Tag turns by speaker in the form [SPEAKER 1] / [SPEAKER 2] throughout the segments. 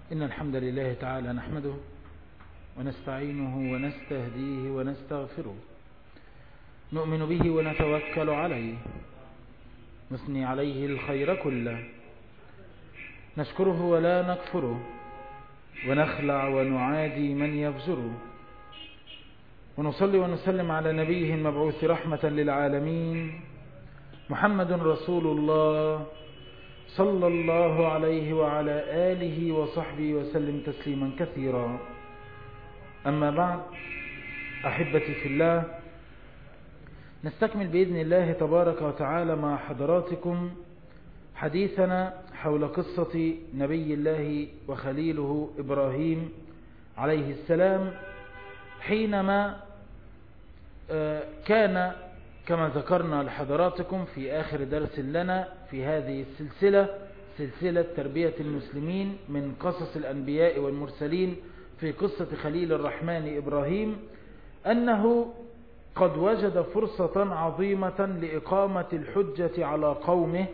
[SPEAKER 1] إن الحمد لله تعالى نحمده ونستعينه ونستهديه ونستغفره نؤمن به ونتوكل عليه نثني عليه الخير كله نشكره ولا نكفره ونخلع ونعادي من يفجره ونصلي ونسلم على نبيه المبعوث رحمة للعالمين محمد رسول الله صلى الله عليه وعلى آله وصحبه وسلم تسليما كثيرا أما بعد أحبتي في الله نستكمل بإذن الله تبارك وتعالى مع حضراتكم حديثنا حول قصة نبي الله وخليله إبراهيم عليه السلام حينما كان كما ذكرنا لحضراتكم في آخر درس لنا في هذه السلسلة سلسلة تربية المسلمين من قصص الأنبياء والمرسلين في قصة خليل الرحمن إبراهيم أنه قد وجد فرصة عظيمة لإقامة الحجة على قومه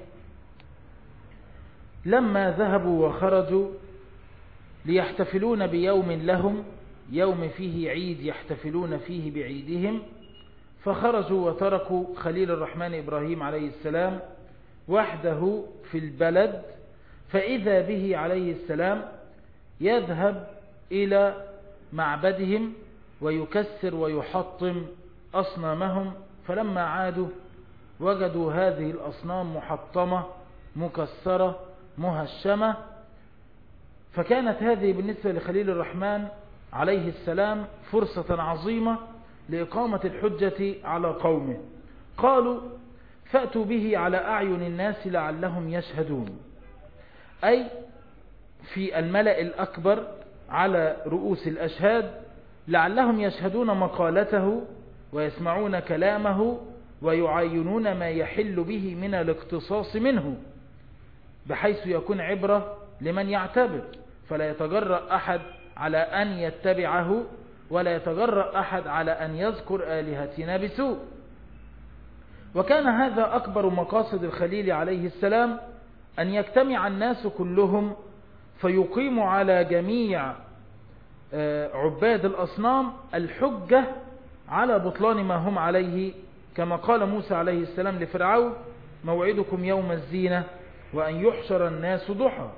[SPEAKER 1] لما ذهبوا وخرجوا ليحتفلون بيوم لهم يوم فيه عيد يحتفلون فيه بعيدهم فخرجوا وتركوا خليل الرحمن إبراهيم عليه السلام وحده في البلد فإذا به عليه السلام يذهب إلى معبدهم ويكسر ويحطم أصنامهم فلما عادوا وجدوا هذه الأصنام محطمة مكسرة مهشمة فكانت هذه بالنسبة لخليل الرحمن عليه السلام فرصة عظيمة لإقامة الحجة على قومه قالوا فأتوا به على أعين الناس لعلهم يشهدون أي في الملأ الأكبر على رؤوس الأشهاد لعلهم يشهدون مقالته ويسمعون كلامه ويعينون ما يحل به من الاقتصاص منه بحيث يكون عبرة لمن يعتبر فلا يتجرأ أحد على أن يتبعه ولا يتجرأ أحد على أن يذكر آلهتنا بسوء وكان هذا أكبر مقاصد الخليل عليه السلام أن يجتمع الناس كلهم فيقيموا على جميع عباد الأصنام الحجة على بطلان ما هم عليه كما قال موسى عليه السلام لفرعون موعدكم يوم الزينة وأن يحشر الناس ضحى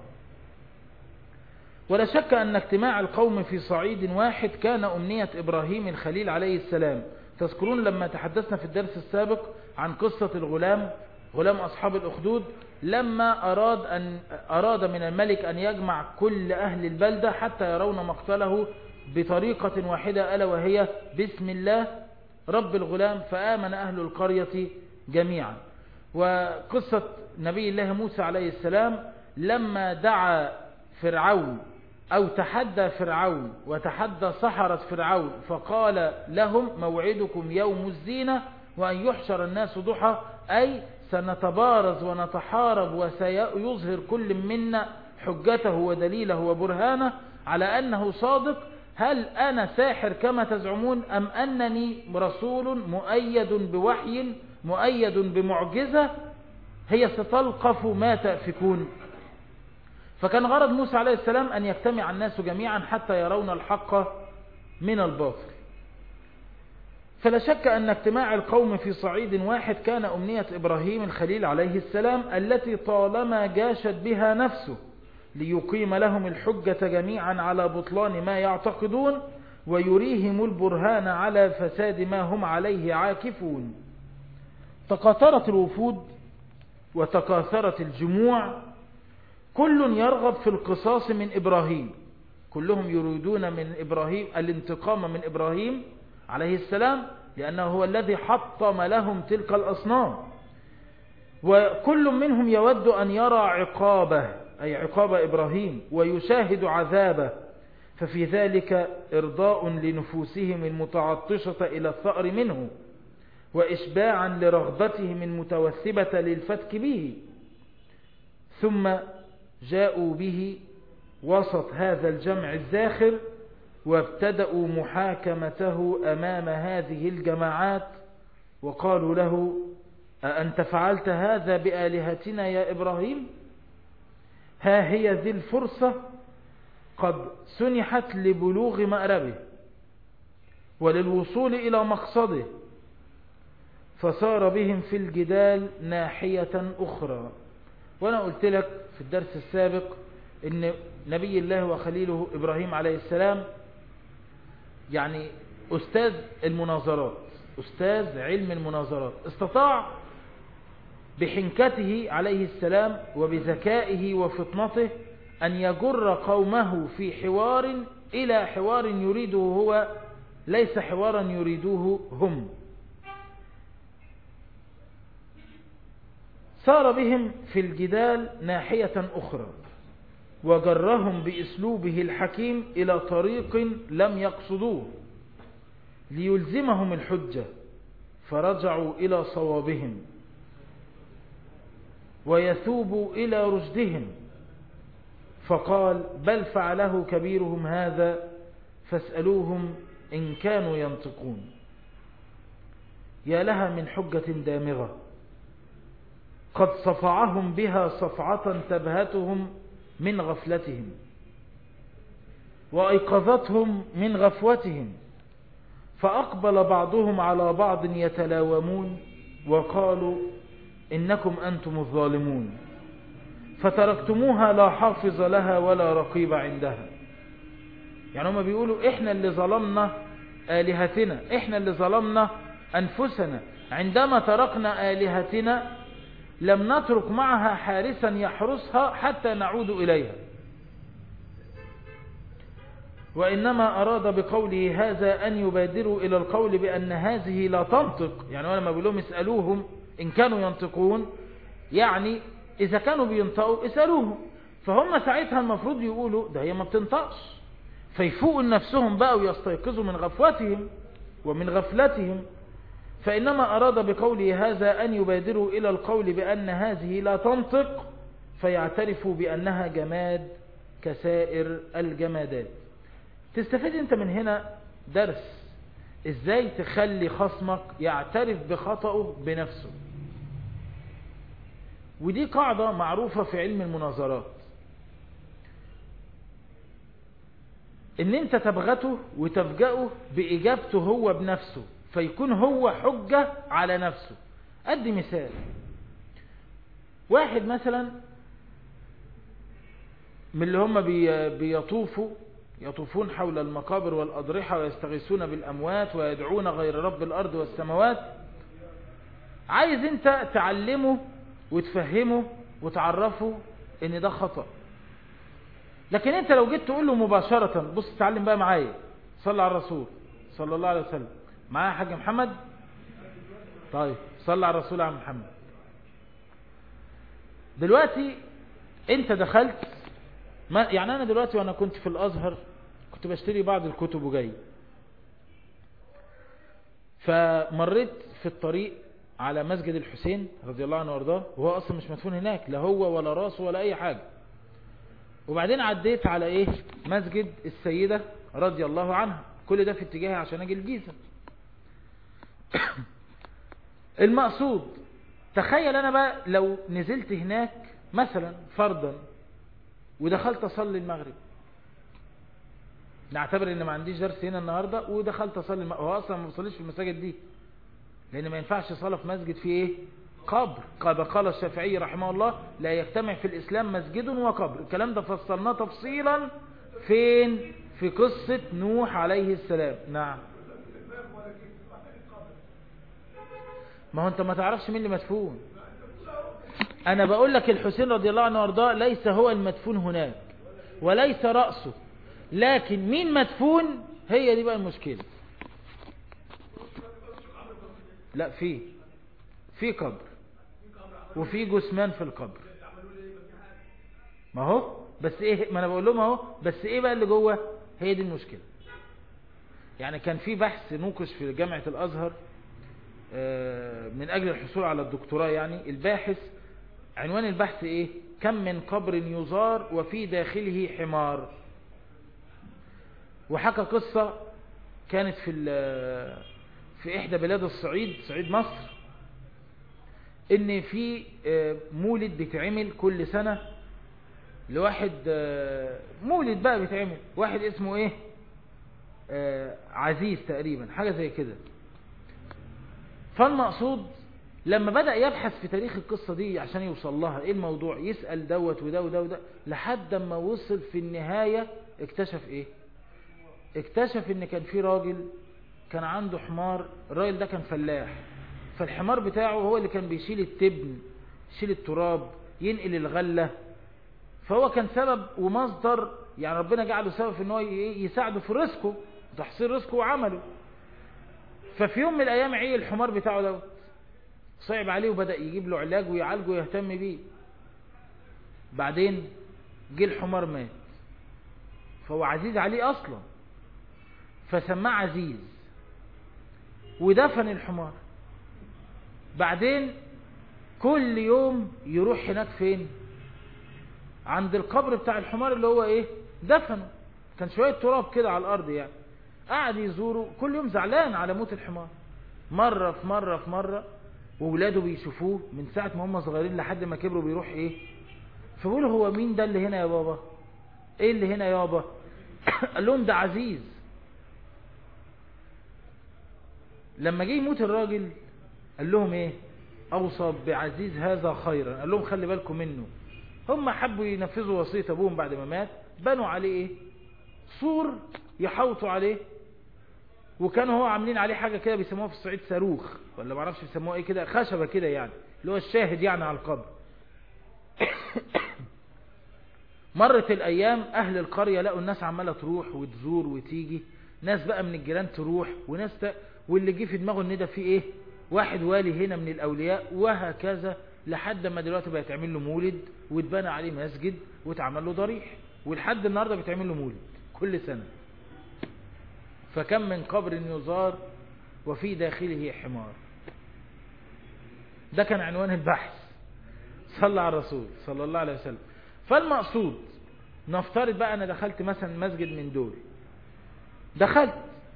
[SPEAKER 1] ولا شك أن اجتماع القوم في صعيد واحد كان أمنية إبراهيم الخليل عليه السلام تذكرون لما تحدثنا في الدرس السابق عن قصة الغلام غلام أصحاب الأخدود لما أراد, أن أراد من الملك أن يجمع كل أهل البلدة حتى يرون مقتله بطريقة واحدة ألا وهي بسم الله رب الغلام فآمن أهل القرية جميعا وقصة نبي الله موسى عليه السلام لما دعا فرعون أو تحدى فرعون وتحدى سحرة فرعون فقال لهم موعدكم يوم الزينة وأن يحشر الناس ضحى أي سنتبارز ونتحارب وسيظهر كل منا حجته ودليله وبرهانه على أنه صادق هل أنا ساحر كما تزعمون أم أنني رسول مؤيد بوحي مؤيد بمعجزة هي ستلقف ما تأفكون فكان غرض موسى عليه السلام أن يجتمع الناس جميعا حتى يرون الحق من الباطل فلا شك أن اجتماع القوم في صعيد واحد كان أمنية إبراهيم الخليل عليه السلام التي طالما جاشت بها نفسه ليقيم لهم الحجة جميعا على بطلان ما يعتقدون ويريهم البرهان على فساد ما هم عليه عاكفون تقاطرت الوفود وتكاثرت الجموع كل يرغب في القصاص من إبراهيم كلهم يريدون من إبراهيم الانتقام من إبراهيم عليه السلام لأنه هو الذي حطم لهم تلك الأصنام وكل منهم يود أن يرى عقابه أي عقاب إبراهيم ويشاهد عذابه ففي ذلك إرضاء لنفوسهم المتعطشة إلى الثأر منه وإشباعا لرغبتهم المتوثبة للفتك به ثم جاءوا به وسط هذا الجمع الزاخر وابتدأوا محاكمته أمام هذه الجماعات وقالوا له أأنت فعلت هذا بآلهتنا يا إبراهيم ها هي ذي الفرصة قد سنحت لبلوغ مأربه وللوصول إلى مقصده فصار بهم في الجدال ناحية أخرى وأنا قلت لك في الدرس السابق إن نبي الله وخليله إبراهيم عليه السلام يعني أستاذ المناظرات أستاذ علم المناظرات استطاع بحنكته عليه السلام وبذكائه وفطنته أن يجر قومه في حوار إلى حوار يريده هو ليس حوارا يريدوه هم سار بهم في الجدال ناحية أخرى وجرهم بإسلوبه الحكيم إلى طريق لم يقصدوه ليلزمهم الحجة فرجعوا إلى صوابهم ويثوبوا إلى رشدهم فقال بل فعله كبيرهم هذا فاسألوهم إن كانوا ينطقون يا لها من حجة دامغة قد صفعهم بها صفعة تبهتهم من غفلتهم وأيقظتهم من غفوتهم فأقبل بعضهم على بعض يتلاومون وقالوا إنكم أنتم الظالمون فتركتموها لا حافظ لها ولا رقيب عندها يعني هم بيقولوا إحنا اللي ظلمنا آلهتنا إحنا اللي ظلمنا أنفسنا عندما تركنا آلهتنا لم نترك معها حارسا يحرسها حتى نعود إليها وإنما أراد بقوله هذا أن يبادروا إلى القول بأن هذه لا تنطق يعني لما بيقول لهم اسألوهم إن كانوا ينطقون يعني إذا كانوا بينطقوا اسألوهم فهم ساعتها المفروض يقولوا ده هي ما بتنطقش فيفوقوا نفسهم بقى ويستيقظوا من غفوتهم ومن غفلتهم فإنما أراد بقوله هذا أن يبادروا إلى القول بأن هذه لا تنطق فيعترفوا بأنها جماد كسائر الجمادات تستفيد انت من هنا درس ازاي تخلي خصمك يعترف بخطأه بنفسه ودي قاعدة معروفة في علم المناظرات ان انت تبغته وتفجأه بإجابته هو بنفسه فيكون هو حجة على نفسه أدي مثال واحد مثلا من اللي هم بيطوفوا يطوفون حول المقابر والأضرحة ويستغيثون بالأموات ويدعون غير رب الأرض والسماوات عايز انت تعلمه وتفهمه وتعرفه ان ده خطأ لكن انت لو جيت تقول له مباشرة بص تعلم بقى معايا صلى على الرسول صلى الله عليه وسلم معايا حاج محمد طيب صلى على الرسول على محمد دلوقتي انت دخلت ما يعني انا دلوقتي وانا كنت في الازهر كنت بشتري بعض الكتب وجاي فمريت في الطريق على مسجد الحسين رضي الله عنه وارضاه وهو اصلا مش مدفون هناك لا هو ولا راسه ولا اي حاجة وبعدين عديت على ايه مسجد السيدة رضي الله عنها كل ده في اتجاهي عشان اجي الجيزة المقصود تخيل انا بقى لو نزلت هناك مثلا فرضا ودخلت اصلي المغرب نعتبر ان ما عنديش درس هنا النهاردة ودخلت اصلي المغرب هو اصلا ما بصليش في المساجد دي لان ما ينفعش صلاة في مسجد فيه ايه قبر قد قال الشافعي رحمه الله لا يجتمع في الاسلام مسجد وقبر الكلام ده فصلناه تفصيلا فين في قصة نوح عليه السلام نعم ما هو انت ما تعرفش مين اللي مدفون انا بقول لك الحسين رضي الله عنه وارضاه ليس هو المدفون هناك وليس رأسه لكن مين مدفون هي دي بقى المشكلة لا في في قبر وفي جثمان في القبر ما هو بس ايه ما انا بقول لهم اهو بس ايه بقى اللي جوه هي دي المشكلة يعني كان في بحث نوقش في جامعة الازهر من اجل الحصول على الدكتوراه يعني الباحث عنوان البحث ايه كم من قبر يزار وفي داخله حمار وحكى قصة كانت في في احدى بلاد الصعيد صعيد مصر ان في مولد بيتعمل كل سنة لواحد آه، مولد بقى بيتعمل واحد اسمه ايه آه، عزيز تقريبا حاجة زي كده فالمقصود لما بدأ يبحث في تاريخ القصة دي عشان يوصل لها ايه الموضوع يسأل دوت وده وده وده لحد ما وصل في النهاية اكتشف ايه اكتشف ان كان في راجل كان عنده حمار الراجل ده كان فلاح فالحمار بتاعه هو اللي كان بيشيل التبن يشيل التراب ينقل الغلة فهو كان سبب ومصدر يعني ربنا جعله سبب في ان هو ي- يساعده في رزقه تحصيل رزقه وعمله ففي يوم من الايام عيه الحمار بتاعه دوت صعب عليه وبدأ يجيب له علاج ويعالجه ويهتم بيه بعدين جه الحمار مات فهو عزيز عليه اصلا فسماه عزيز ودفن الحمار بعدين كل يوم يروح هناك فين عند القبر بتاع الحمار اللي هو ايه دفنه كان شوية تراب كده على الارض يعني قعد يزوره كل يوم زعلان على موت الحمار مرة في مرة في مرة وولاده بيشوفوه من ساعة ما هم صغيرين لحد ما كبروا بيروح ايه فبيقولوا هو مين ده اللي هنا يا بابا ايه اللي هنا يابا قال لهم ده عزيز لما جه يموت الراجل قال لهم ايه اوصى بعزيز هذا خيرا قال لهم خلي بالكم منه هم حبوا ينفذوا وصية ابوهم بعد ما مات بنوا عليه ايه سور يحوطوا عليه وكانوا هو عاملين عليه حاجة كده بيسموها في الصعيد صاروخ ولا معرفش بيسموها ايه كده خشبة كده يعني اللي هو الشاهد يعني على القبر مرت الايام اهل القرية لقوا الناس عمالة تروح وتزور وتيجي ناس بقى من الجيران تروح وناس ت... واللي جه في دماغه ان ده في ايه واحد والي هنا من الاولياء وهكذا لحد ما دلوقتي بقى يتعمل له مولد واتبنى عليه مسجد واتعمل له ضريح ولحد النهارده بيتعمل له مولد كل سنة فكم من قبر يزار وفي داخله حمار ده كان عنوان البحث صلى على الرسول صلى الله عليه وسلم فالمقصود نفترض بقى انا دخلت مثلا مسجد من دول دخلت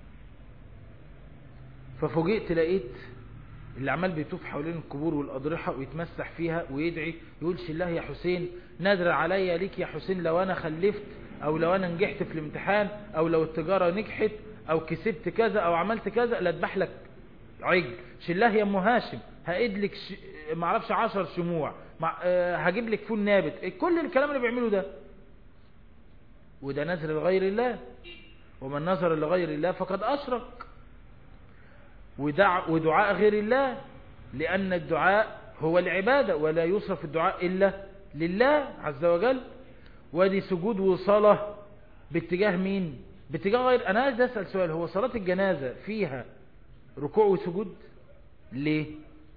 [SPEAKER 1] ففوجئت لقيت اللي عمال بيطوف حوالين القبور والأضرحة ويتمسح فيها ويدعي يقولش الله يا حسين نادر عليا ليك يا حسين لو أنا خلفت أو لو أنا نجحت في الامتحان أو لو التجارة نجحت أو كسبت كذا أو عملت كذا لا اذبح لك عجل شله يا ام هاشم هقيد لك ش... معرفش عشر شموع مع... أه هجيب لك فول نابت كل الكلام اللي بيعمله ده وده نذر لغير الله ومن نظر لغير الله فقد أشرك ودع ودعاء غير الله لأن الدعاء هو العبادة ولا يصرف الدعاء إلا لله عز وجل ودي سجود وصلاة باتجاه مين باتجاه غير أنا عايز أسأل سؤال هو صلاة الجنازة فيها ركوع وسجود ليه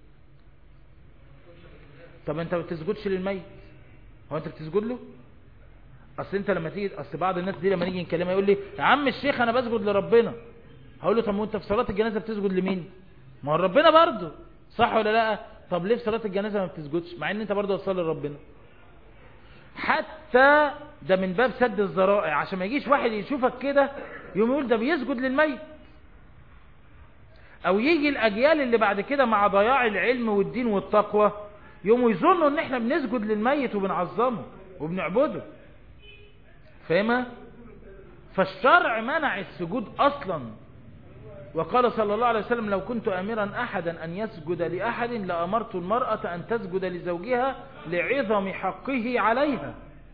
[SPEAKER 1] طب انت ما بتسجدش للميت هو انت بتسجد له اصل انت لما تيجي اصل بعض الناس دي لما نيجي نكلمها يقول لي يا عم الشيخ انا بسجد لربنا هقول له طب وانت في صلاة الجنازة بتسجد لمين ما هو ربنا برضه صح ولا لا طب ليه في صلاة الجنازة ما بتسجدش مع ان انت برضه هتصلي لربنا حتى ده من باب سد الذرائع عشان ما يجيش واحد يشوفك كده يقوم يقول ده بيسجد للميت او يجي الاجيال اللي بعد كده مع ضياع العلم والدين والتقوى يقوموا يظنوا ان احنا بنسجد للميت وبنعظمه وبنعبده فاهمة فالشرع منع السجود اصلا وقال صلى الله عليه وسلم لو كنت امرا احدا ان يسجد لاحد لامرت المرأة ان تسجد لزوجها لعظم حقه عليها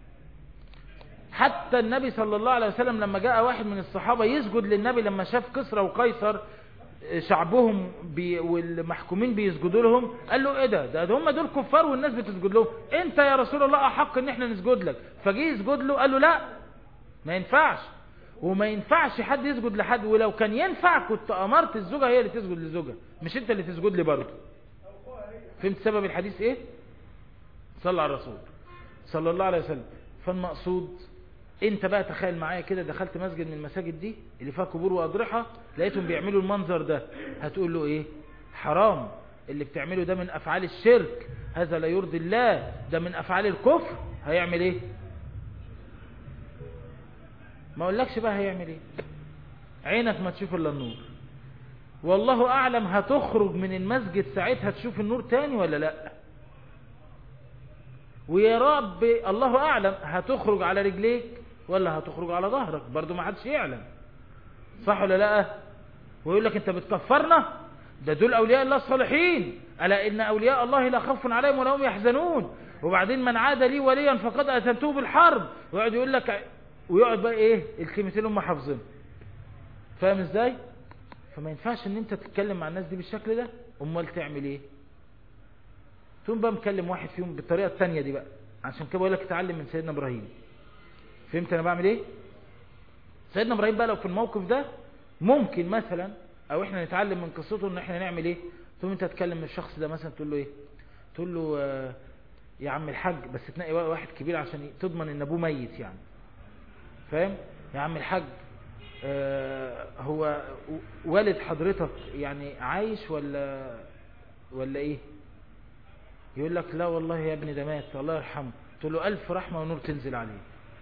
[SPEAKER 1] حتى النبي صلى الله عليه وسلم لما جاء واحد من الصحابة يسجد للنبي لما شاف كسرى وقيصر شعبهم بي والمحكومين بيسجدوا لهم قال له ايه ده ده هم دول كفار والناس بتسجد لهم انت يا رسول الله احق ان احنا نسجد لك فجي يسجد له قال له لا ما ينفعش وما ينفعش حد يسجد لحد ولو كان ينفع كنت امرت الزوجة هي اللي تسجد لزوجها مش انت اللي تسجد لي برضه فهمت سبب الحديث ايه صلى على الرسول صلى الله عليه وسلم فالمقصود انت بقى تخيل معايا كده دخلت مسجد من المساجد دي اللي فيها قبور واضرحة لقيتهم بيعملوا المنظر ده هتقول له ايه حرام اللي بتعمله ده من افعال الشرك هذا لا يرضي الله ده من افعال الكفر هيعمل ايه ما اقولكش بقى هيعمل ايه عينك ما تشوف الا النور والله اعلم هتخرج من المسجد ساعتها تشوف النور تاني ولا لا ويا رب الله اعلم هتخرج على رجليك ولا هتخرج على ظهرك برضو ما حدش يعلم صح ولا لا ويقول لك انت بتكفرنا ده دول اولياء الله الصالحين الا ان اولياء الله لا خوف عليهم ولا هم يحزنون وبعدين من عاد لي وليا فقد اتمته بالحرب ويقعد يقول لك ويقعد بقى ايه الكلمتين هم حافظين فاهم ازاي فما ينفعش ان انت تتكلم مع الناس دي بالشكل ده امال تعمل ايه تقوم بقى مكلم واحد فيهم بالطريقه الثانيه دي بقى عشان كده بقول لك اتعلم من سيدنا ابراهيم فهمت انا بعمل ايه سيدنا ابراهيم بقى لو في الموقف ده ممكن مثلا او احنا نتعلم من قصته ان احنا نعمل ايه ثم انت تتكلم من الشخص ده مثلا تقول له ايه تقول له آه يا عم الحاج بس تنقي واحد كبير عشان تضمن ان ابوه ميت يعني فاهم يا عم الحاج آه هو والد حضرتك يعني عايش ولا ولا ايه يقول لك لا والله يا ابني ده مات الله يرحمه تقول له الف رحمه ونور تنزل عليه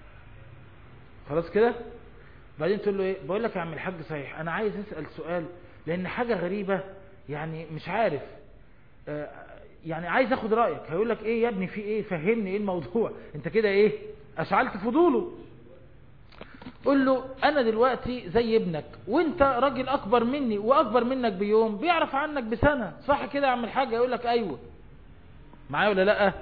[SPEAKER 1] خلاص كده بعدين تقول له ايه بقول لك يا عم الحاج صحيح انا عايز اسال سؤال لان حاجه غريبه يعني مش عارف آه يعني عايز اخد رايك هيقول لك ايه يا ابني في ايه فهمني ايه الموضوع انت كده ايه اشعلت فضوله قول له انا دلوقتي زي ابنك وانت راجل اكبر مني واكبر منك بيوم بيعرف عنك بسنه صح كده يا عم الحاج يقول لك ايوه معايا ولا لا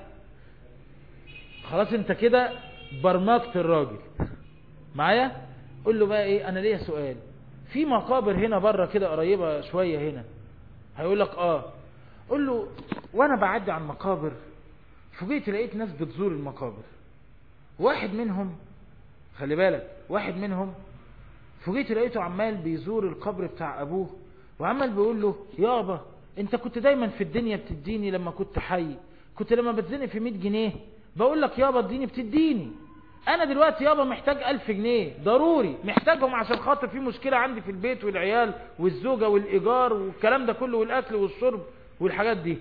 [SPEAKER 1] خلاص انت كده برمجت الراجل معايا قول له بقى ايه انا ليا سؤال في مقابر هنا بره كده قريبه شويه هنا هيقول لك اه قول له وانا بعدي على المقابر فوجئت لقيت ناس بتزور المقابر واحد منهم خلي بالك واحد منهم فوجئت لقيته عمال بيزور القبر بتاع ابوه وعمال بيقول له يابا انت كنت دايما في الدنيا بتديني لما كنت حي كنت لما بتزنق في 100 جنيه بقول لك يابا اديني بتديني انا دلوقتي يابا محتاج 1000 جنيه ضروري محتاجهم عشان خاطر في مشكلة عندي في البيت والعيال والزوجة والايجار والكلام ده كله والاكل والشرب والحاجات دي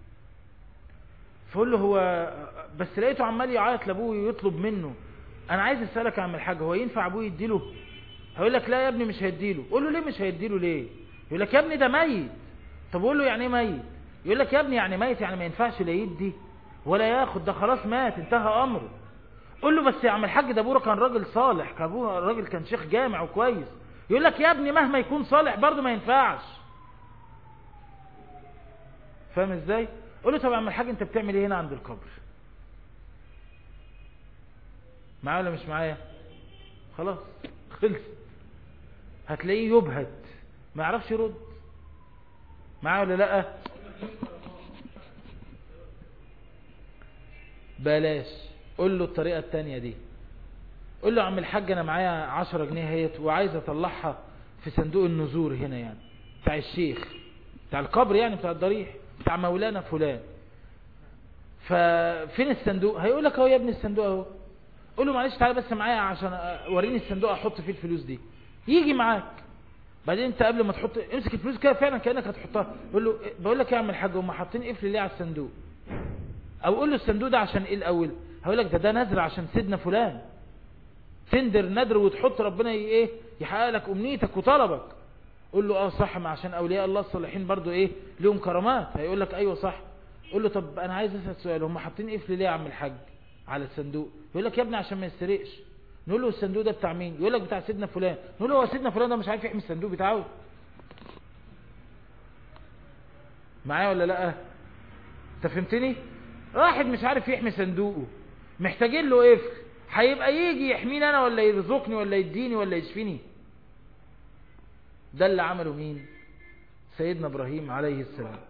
[SPEAKER 1] فقول له هو بس لقيته عمال يعيط لابوه ويطلب منه انا عايز اسالك يا عم الحاج هو ينفع ابوه يديله هيقول لك لا يا ابني مش هيديله قول له ليه مش هيديله ليه يقول لك يا ابني ده ميت طب قول له يعني ايه ميت يقول لك يا ابني يعني ميت يعني ما ينفعش لا يدي ولا ياخد ده خلاص مات انتهى امره قول له بس يا عم الحاج ده ابوه كان راجل صالح كان ابوه راجل كان شيخ جامع وكويس يقول لك يا ابني مهما يكون صالح برضه ما ينفعش فاهم ازاي قول له طب يا عم الحاج انت بتعمل ايه هنا عند القبر معايا ولا مش معايا خلاص خلص هتلاقيه يبهت ما يعرفش يرد معايا ولا لا بلاش قول له الطريقة التانية دي قول له يا عم الحاج انا معايا عشرة جنيه هيت وعايز اطلعها في صندوق النزور هنا يعني بتاع الشيخ بتاع القبر يعني بتاع الضريح بتاع مولانا فلان ففين الصندوق هيقول لك اهو يا ابني الصندوق اهو قول له معلش تعالى بس معايا عشان وريني الصندوق احط فيه الفلوس دي يجي معاك بعدين انت قبل ما تحط امسك الفلوس كده فعلا كانك هتحطها قول له بقول لك يا عم الحاج هم حاطين قفل ليه على الصندوق او قول له الصندوق ده عشان ايه الاول هقول لك ده ده نذر عشان سيدنا فلان تندر نذر وتحط ربنا ايه يحقق لك امنيتك وطلبك قول له اه صح ما عشان اولياء الله الصالحين برضو ايه لهم كرامات هيقول لك ايوه صح قول له طب انا عايز اسال سؤال هم حاطين قفل ليه يا عم الحاج على الصندوق يقول لك يا ابني عشان ما يسرقش نقول له الصندوق ده بتاع مين يقول لك بتاع سيدنا فلان نقول له هو سيدنا فلان ده مش عارف يحمي الصندوق بتاعه معايا ولا لا انت فهمتني واحد مش عارف يحمي صندوقه محتاجين له قفل هيبقى يجي يحميني انا ولا يرزقني ولا يديني ولا يشفيني ده اللي عمله مين سيدنا ابراهيم عليه السلام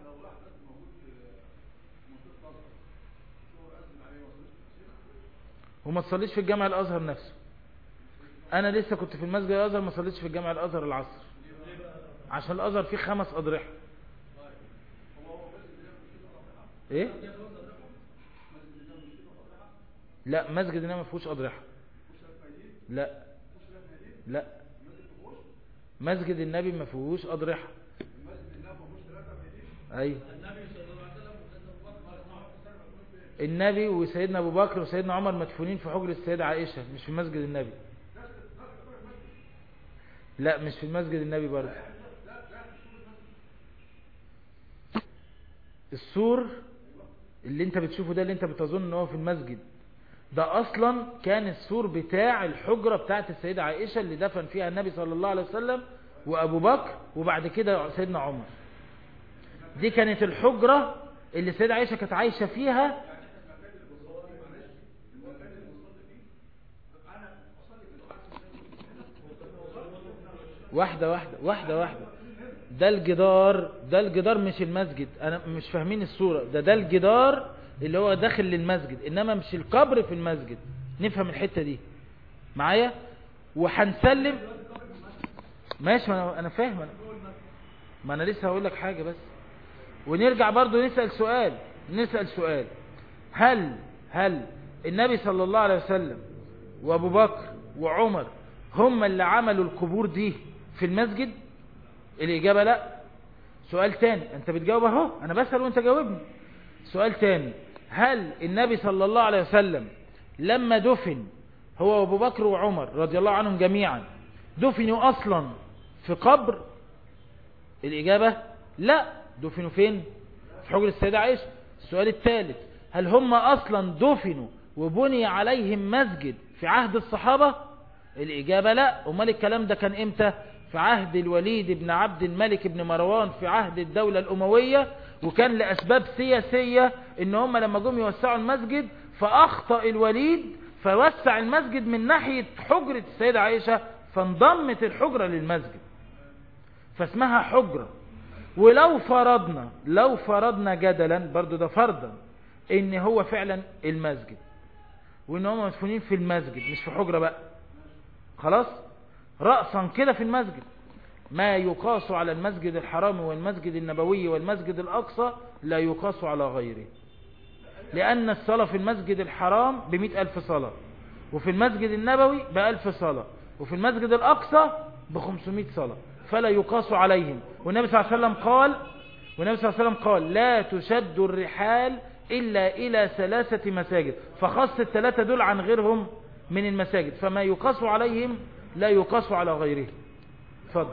[SPEAKER 1] وما تصليش في الجامع الازهر نفسه انا لسه كنت في المسجد الازهر ما صليتش في الجامع الازهر العصر عشان الازهر فيه خمس اضرحه ايه لا مسجد النبي ما فيهوش اضرحه لا لا مسجد النبي ما فيهوش اضرحه ايوه النبي وسيدنا ابو بكر وسيدنا عمر مدفونين في حجر السيدة عائشة مش في مسجد النبي لا مش في مسجد النبي برضه السور اللي انت بتشوفه ده اللي انت بتظن ان هو في المسجد ده اصلا كان السور بتاع الحجرة بتاعت السيدة عائشة اللي دفن فيها النبي صلى الله عليه وسلم وابو بكر وبعد كده سيدنا عمر دي كانت الحجرة اللي السيدة عائشة كانت عايشة فيها واحدة واحدة واحدة واحدة ده الجدار ده الجدار مش المسجد انا مش فاهمين الصورة ده ده الجدار اللي هو داخل للمسجد انما مش القبر في المسجد نفهم الحتة دي معايا وهنسلم ماشي ما انا فاهم أنا. ما انا لسه هقول لك حاجة بس ونرجع برضو نسأل سؤال نسأل سؤال هل هل النبي صلى الله عليه وسلم وابو بكر وعمر هم اللي عملوا القبور دي في المسجد الإجابة لا سؤال تاني أنت بتجاوب اهو أنا بسأل وأنت جاوبني سؤال تاني هل النبي صلى الله عليه وسلم لما دفن هو وابو بكر وعمر رضي الله عنهم جميعا دفنوا أصلا في قبر الإجابة لا دفنوا فين في حجر السيدة عائشة السؤال الثالث هل هم أصلا دفنوا وبني عليهم مسجد في عهد الصحابة الإجابة لا أمال الكلام ده كان إمتى في عهد الوليد بن عبد الملك بن مروان في عهد الدولة الأموية وكان لأسباب سياسية إن هم لما جم يوسعوا المسجد فأخطأ الوليد فوسع المسجد من ناحية حجرة السيدة عائشة فانضمت الحجرة للمسجد فاسمها حجرة ولو فرضنا لو فرضنا جدلا برضو ده فرضا ان هو فعلا المسجد وان هم مدفونين في المسجد مش في حجرة بقى خلاص رأسا كده في المسجد ما يقاس على المسجد الحرام والمسجد النبوي والمسجد الأقصى لا يقاس على غيره لأن الصلاة في المسجد الحرام بمئة ألف صلاة وفي المسجد النبوي بألف صلاة وفي المسجد الأقصى بخمسمائة صلاة فلا يقاس عليهم والنبي صلى الله عليه وسلم قال والنبي صلى الله عليه وسلم قال لا تشد الرحال إلا إلى ثلاثة مساجد فخص الثلاثة دول عن غيرهم من المساجد فما يقاس عليهم لا يقاس على غيره تفضل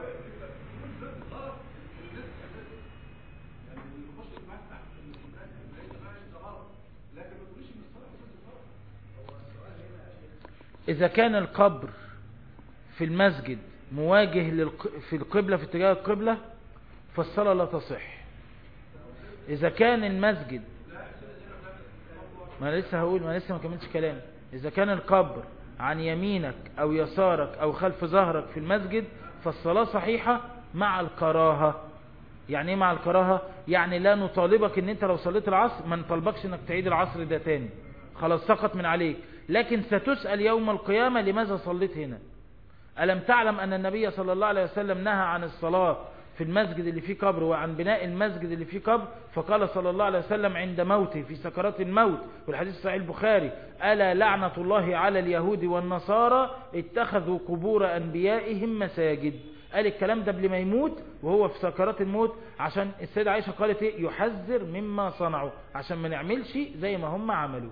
[SPEAKER 1] إذا كان القبر في المسجد مواجه للق... في القبلة في اتجاه القبلة فالصلاة لا تصح إذا كان المسجد ما أنا لسه هقول ما أنا لسه ما كملتش كلام إذا كان القبر عن يمينك أو يسارك أو خلف ظهرك في المسجد فالصلاة صحيحة مع الكراهة يعني ايه مع الكراهة يعني لا نطالبك ان انت لو صليت العصر ما نطالبكش انك تعيد العصر ده تاني خلاص سقط من عليك لكن ستسأل يوم القيامة لماذا صليت هنا ألم تعلم أن النبي صلى الله عليه وسلم نهى عن الصلاة في المسجد اللي فيه قبر وعن بناء المسجد اللي فيه قبر فقال صلى الله عليه وسلم عند موته في سكرات الموت والحديث صحيح البخاري ألا لعنة الله على اليهود والنصارى اتخذوا قبور أنبيائهم مساجد قال الكلام ده قبل ما يموت وهو في سكرات الموت عشان السيدة عائشة قالت ايه يحذر مما صنعوا عشان ما نعملش زي ما هم عملوا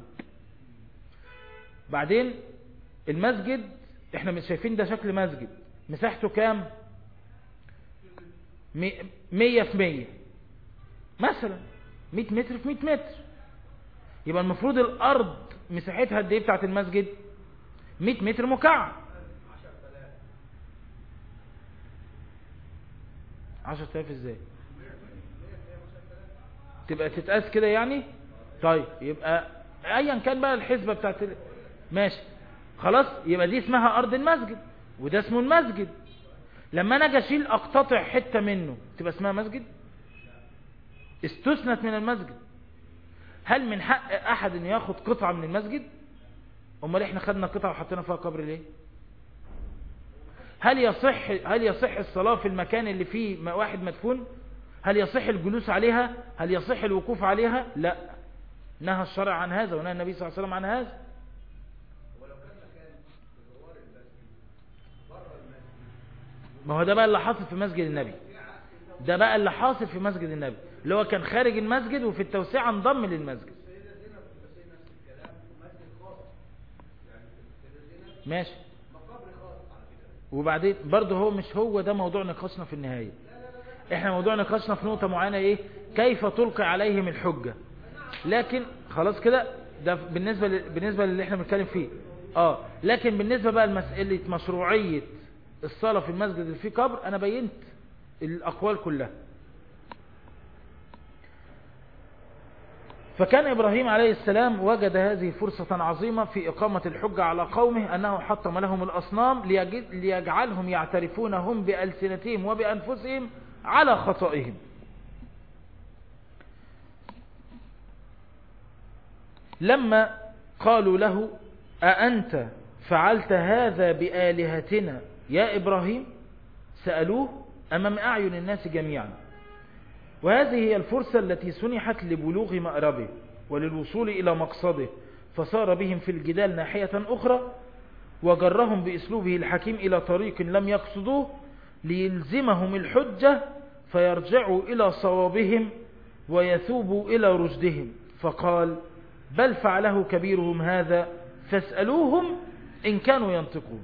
[SPEAKER 1] بعدين المسجد احنا مش شايفين ده شكل مسجد مساحته كام مية في مية مثلا مية متر في مية متر يبقى المفروض الارض مساحتها قد ايه بتاعت المسجد مية متر مكعب عشر تلاف ازاي تبقى تتقاس كده يعني طيب يبقى ايا كان بقى الحسبة بتاعت ال... ماشي خلاص يبقى دي اسمها ارض المسجد وده اسمه المسجد لما انا اجي اشيل اقتطع حتة منه تبقى اسمها مسجد استثنت من المسجد هل من حق احد ان ياخد قطعة من المسجد امال احنا خدنا قطعة وحطينا فيها قبر ليه هل يصح هل يصح الصلاة في المكان اللي فيه واحد مدفون هل يصح الجلوس عليها هل يصح الوقوف عليها لا نهى الشرع عن هذا ونهى النبي صلى الله عليه وسلم عن هذا ما هو ده بقى اللي حاصل في مسجد النبي ده بقى اللي حاصل في مسجد النبي اللي هو كان خارج المسجد وفي التوسعة انضم للمسجد ماشي وبعدين برضه هو مش هو ده موضوع نقاشنا في النهاية احنا موضوع نقاشنا في نقطة معينة ايه كيف تلقي عليهم الحجة لكن خلاص كده ده بالنسبة ل... بالنسبة للي احنا بنتكلم فيه اه لكن بالنسبة بقى لمسألة مشروعية الصلاة في المسجد اللي فيه قبر انا بينت الاقوال كلها فكان إبراهيم عليه السلام وجد هذه فرصة عظيمة في إقامة الحجة على قومه أنه حطم لهم الأصنام ليجعلهم يعترفون هم بألسنتهم وبأنفسهم على خطئهم لما قالوا له أأنت فعلت هذا بآلهتنا يا إبراهيم سألوه أمام أعين الناس جميعا وهذه هي الفرصة التي سنحت لبلوغ مأربه وللوصول إلى مقصده فصار بهم في الجدال ناحية أخرى وجرهم بإسلوبه الحكيم إلى طريق لم يقصدوه ليلزمهم الحجة فيرجعوا إلى صوابهم ويثوبوا إلى رشدهم فقال بل فعله كبيرهم هذا فاسألوهم إن كانوا ينطقون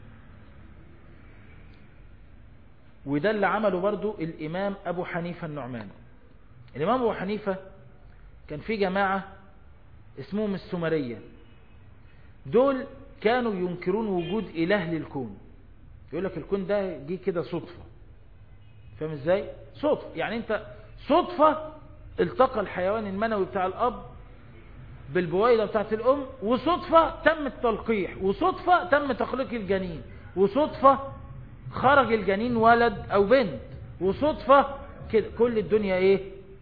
[SPEAKER 1] وده اللي عمله برضو الإمام أبو حنيفة النعمان الإمام أبو حنيفة كان في جماعة اسمهم السمرية دول كانوا ينكرون وجود إله للكون يقول لك الكون ده جه كده صدفة فاهم ازاي صدفة يعني انت صدفة التقى الحيوان المنوي بتاع الأب بالبويضة بتاعت الأم وصدفة تم التلقيح وصدفة تم تخليق الجنين وصدفة خرج الجنين ولد او بنت وصدفة كده كل الدنيا ايه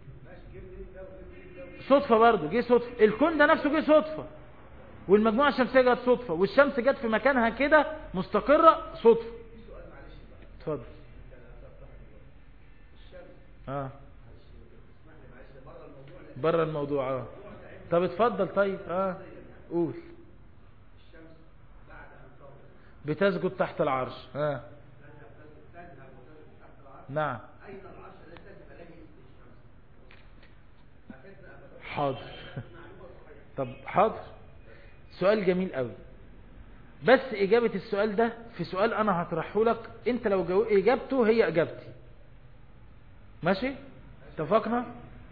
[SPEAKER 1] صدفة برضو جه صدفة الكون ده نفسه جه صدفة والمجموعة الشمسية جت صدفة والشمس جت في مكانها كده مستقرة صدفة اتفضل اه بره الموضوع اه طب اتفضل طيب اه قول بتسجد تحت العرش اه نعم أين العرش الذي تجب عليه الشمس حاضر طب حاضر سؤال جميل قوي بس إجابة السؤال ده في سؤال أنا هطرحه لك أنت لو جو... إجابته هي إجابتي ماشي اتفقنا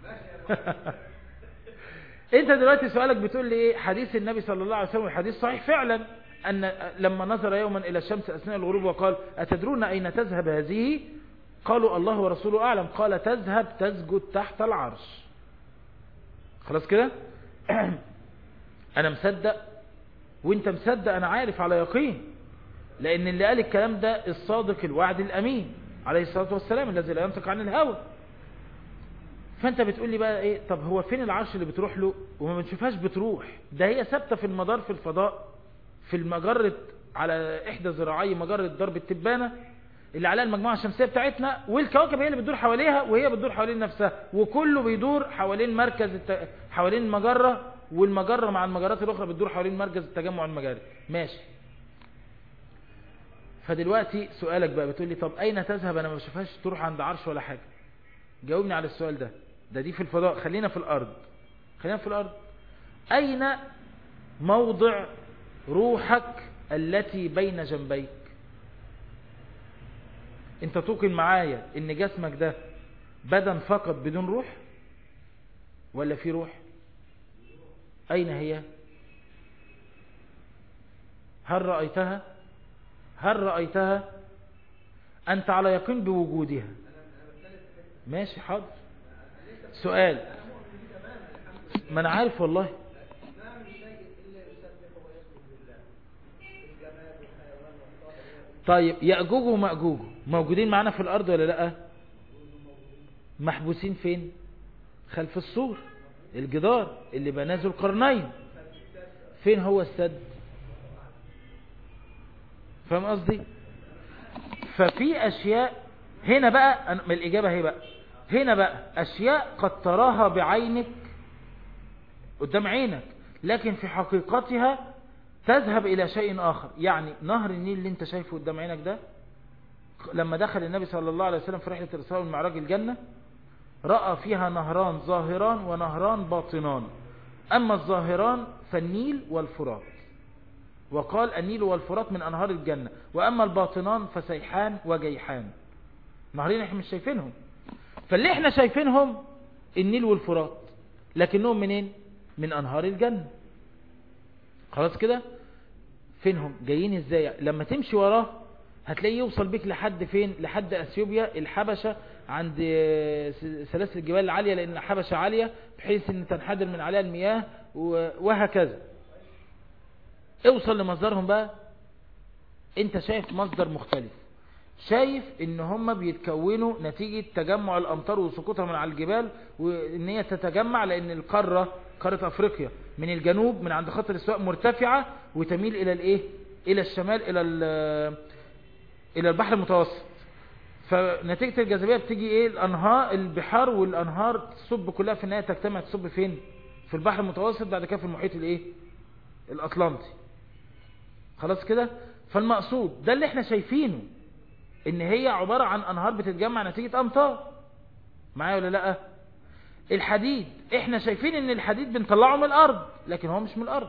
[SPEAKER 1] أنت دلوقتي سؤالك بتقول لي إيه حديث النبي صلى الله عليه وسلم الحديث صحيح فعلا أن لما نظر يوما إلى الشمس أثناء الغروب وقال أتدرون أين تذهب هذه قالوا الله ورسوله أعلم قال تذهب تسجد تحت العرش خلاص كده أنا مصدق وانت مصدق أنا عارف على يقين لأن اللي قال الكلام ده الصادق الوعد الأمين عليه الصلاة والسلام الذي لا ينطق عن الهوى فانت بتقول لي بقى ايه طب هو فين العرش اللي بتروح له وما بنشوفهاش بتروح ده هي ثابته في المدار في الفضاء في المجرة على احدى ذراعي مجرة درب التبانة اللي عليها المجموعة الشمسية بتاعتنا والكواكب هي اللي بتدور حواليها وهي بتدور حوالين نفسها وكله بيدور حوالين مركز الت... حوالين المجرة والمجرة مع المجرات الأخرى بتدور حوالين مركز التجمع المجاري ماشي فدلوقتي سؤالك بقى بتقول لي طب أين تذهب أنا ما بشوفهاش تروح عند عرش ولا حاجة جاوبني على السؤال ده ده دي في الفضاء خلينا في الأرض خلينا في الأرض أين موضع روحك التي بين جنبيك انت توقن معايا ان جسمك ده بدن فقط بدون روح ولا في روح اين هي هل رأيتها هل رأيتها انت على يقين بوجودها ماشي حاضر سؤال ما انا عارف والله طيب يأجوج ومأجوج موجودين معانا في الأرض ولا لأ محبوسين فين خلف السور الجدار اللي بنازل القرنين فين هو السد فاهم قصدي ففي أشياء هنا بقى من الإجابة هي بقى هنا بقى أشياء قد تراها بعينك قدام عينك لكن في حقيقتها تذهب إلى شيء آخر يعني نهر النيل اللي انت شايفه قدام عينك ده لما دخل النبي صلى الله عليه وسلم في رحلة الإسراء والمعراج الجنة رأى فيها نهران ظاهران ونهران باطنان أما الظاهران فالنيل والفرات وقال النيل والفرات من أنهار الجنة وأما الباطنان فسيحان وجيحان نهرين احنا مش شايفينهم فاللي احنا شايفينهم النيل والفرات لكنهم منين من أنهار الجنة خلاص كده فينهم جايين ازاي لما تمشي وراه هتلاقيه يوصل بيك لحد فين لحد اثيوبيا الحبشة عند سلاسل الجبال العالية لان الحبشة عالية بحيث ان تنحدر من عليها المياه وهكذا اوصل لمصدرهم بقى انت شايف مصدر مختلف شايف ان هم بيتكونوا نتيجة تجمع الامطار وسقوطها من على الجبال وان هي تتجمع لان القارة قارة افريقيا من الجنوب من عند خط الاستواء مرتفعة وتميل الى الايه الى الشمال الى الى البحر المتوسط فنتيجة الجاذبية بتيجي ايه الانهار البحار والانهار تصب كلها في النهاية تجتمع تصب فين في البحر المتوسط بعد كده في المحيط الايه الاطلنطي خلاص كده فالمقصود ده اللي احنا شايفينه ان هي عبارة عن انهار بتتجمع نتيجة امطار معايا ولا لا الحديد احنا شايفين ان الحديد بنطلعه من الارض لكن هو مش من الارض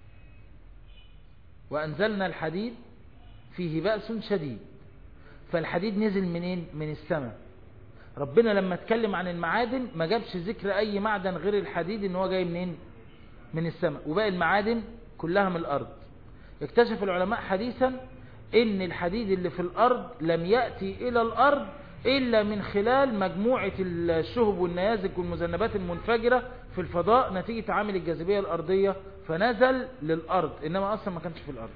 [SPEAKER 1] وانزلنا الحديد فيه بأس شديد فالحديد نزل منين من السماء ربنا لما اتكلم عن المعادن ما جابش ذكر اي معدن غير الحديد ان هو جاي منين من السماء وباقي المعادن كلها من الارض اكتشف العلماء حديثا ان الحديد اللي في الارض لم يأتي الى الارض الا من خلال مجموعة الشهب والنيازك والمذنبات المنفجرة في الفضاء نتيجة عامل الجاذبية الارضية فنزل للارض انما اصلا ما كانش في الارض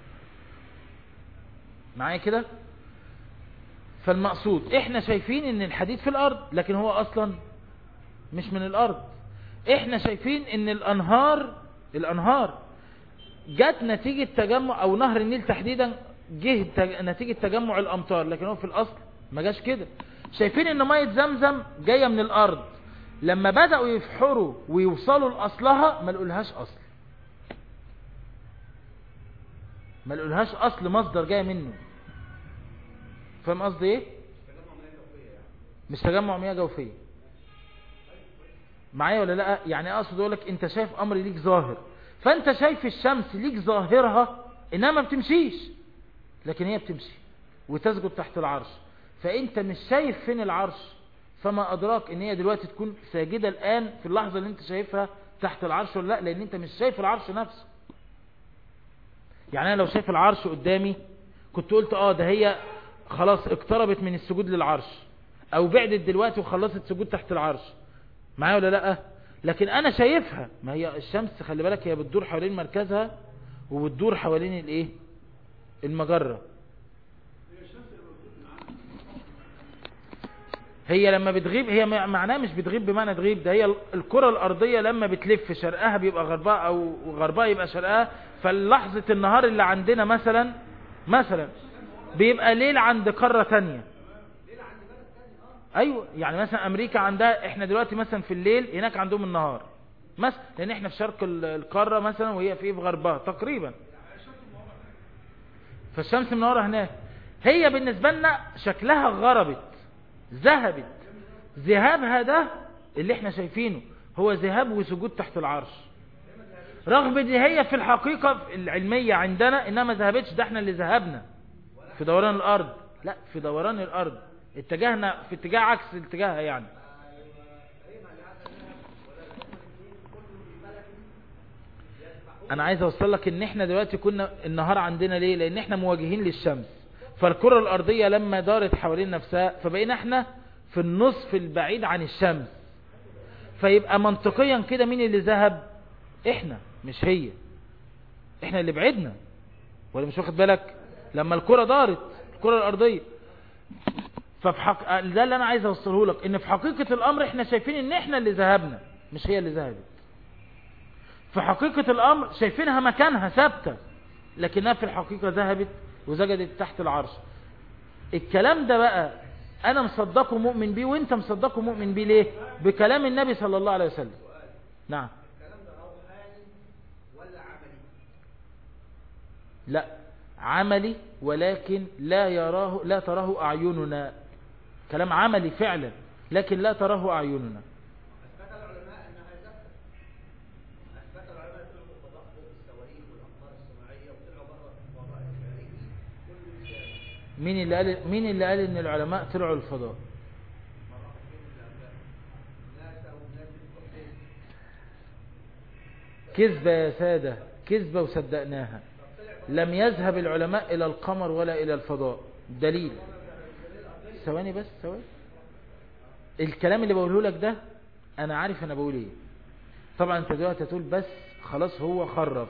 [SPEAKER 1] معايا كده فالمقصود احنا شايفين ان الحديد في الارض لكن هو اصلا مش من الارض احنا شايفين ان الانهار الانهار جت نتيجة تجمع او نهر النيل تحديدا جه نتيجة تجمع الامطار لكن هو في الاصل ما جاش كده شايفين ان مية زمزم جاية من الارض لما بدأوا يفحروا ويوصلوا لاصلها ما لقولهاش اصل ما لقولهاش اصل مصدر جاي منه فاهم قصدي ايه مش تجمع مياه جوفية معايا ولا لا يعني اقصد اقولك انت شايف امر ليك ظاهر فانت شايف الشمس ليك ظاهرها انها ما بتمشيش لكن هي بتمشي وتسجد تحت العرش فانت مش شايف فين العرش فما ادراك ان هي دلوقتي تكون ساجدة الان في اللحظة اللي انت شايفها تحت العرش ولا لا لان انت مش شايف العرش نفسه يعني انا لو شايف العرش قدامي كنت قلت اه ده هي خلاص اقتربت من السجود للعرش او بعدت دلوقتي وخلصت سجود تحت العرش معايا ولا لا لكن انا شايفها ما هي الشمس خلي بالك هي بتدور حوالين مركزها وبتدور حوالين الايه المجرة هي لما بتغيب هي معناها مش بتغيب بمعنى تغيب ده هي الكرة الارضية لما بتلف شرقها بيبقى غربها او غربها يبقى شرقها فلحظة النهار اللي عندنا مثلا مثلا بيبقى ليل عند قارة تانية ايوه يعني مثلا امريكا عندها احنا دلوقتي مثلا في الليل هناك عندهم النهار مثلا لان احنا في شرق القارة مثلا وهي في غربها تقريبا فالشمس منورة هناك هي بالنسبة لنا شكلها غربت ذهبت ذهابها ده اللي احنا شايفينه هو ذهاب وسجود تحت العرش رغم دي هي في الحقيقة العلمية عندنا انها ما ذهبتش ده احنا اللي ذهبنا في دوران الارض لا في دوران الارض اتجاهنا في اتجاه عكس اتجاهها يعني انا عايز اوصل لك ان احنا دلوقتي كنا النهار عندنا ليه لان احنا مواجهين للشمس فالكرة الارضية لما دارت حوالين نفسها فبقينا احنا في النصف البعيد عن الشمس فيبقى منطقيا كده مين اللي ذهب احنا مش هي احنا اللي بعدنا ولا مش واخد بالك لما الكرة دارت الكرة الارضية ففي حق... ده اللي انا عايز اوصله لك ان في حقيقة الامر احنا شايفين ان احنا اللي ذهبنا مش هي اللي ذهبت في حقيقة الامر شايفينها مكانها ثابتة لكنها في الحقيقة ذهبت وزجدت تحت العرش الكلام ده بقى انا مصدقه مؤمن بيه وانت مصدقه مؤمن بيه ليه بكلام النبي صلى الله عليه وسلم نعم لا عملي ولكن لا يراه لا تراه أعيننا كلام عملي فعلا لكن لا تراه أعيننا
[SPEAKER 2] أثبت العلماء أنها ثابتة أثبت العلماء طلعوا الفضاء فوق الصواريخ والأقمار الصناعية وطلعوا بره الفضاء الخارجي كل ثابت
[SPEAKER 1] مين اللي قال مين اللي قال ان العلماء طلعوا الفضاء
[SPEAKER 2] مرة فين الأبناء ناسا وناس الكحلين
[SPEAKER 1] كذبة يا سادة كذبة وصدقناها لم يذهب العلماء إلى القمر ولا إلى الفضاء دليل ثواني بس ثواني الكلام اللي بقوله لك ده أنا عارف أنا بقول إيه طبعا أنت دلوقتي هتقول بس خلاص هو خرف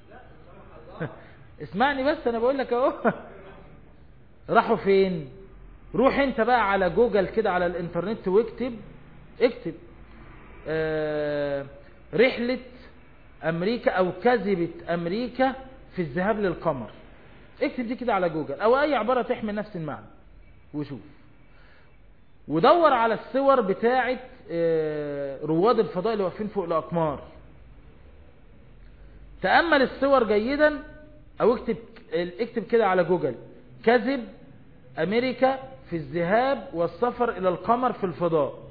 [SPEAKER 1] اسمعني بس أنا بقول لك أهو راحوا فين روح انت بقى على جوجل كده على الانترنت واكتب اكتب آه رحلة امريكا او كذبة امريكا في الذهاب للقمر اكتب دي كده على جوجل او اي عبارة تحمل نفس المعنى وشوف ودور على الصور بتاعة آه رواد الفضاء اللي واقفين فوق الاقمار تأمل الصور جيدا او اكتب اكتب كده على جوجل كذب امريكا في الذهاب والسفر الى القمر في الفضاء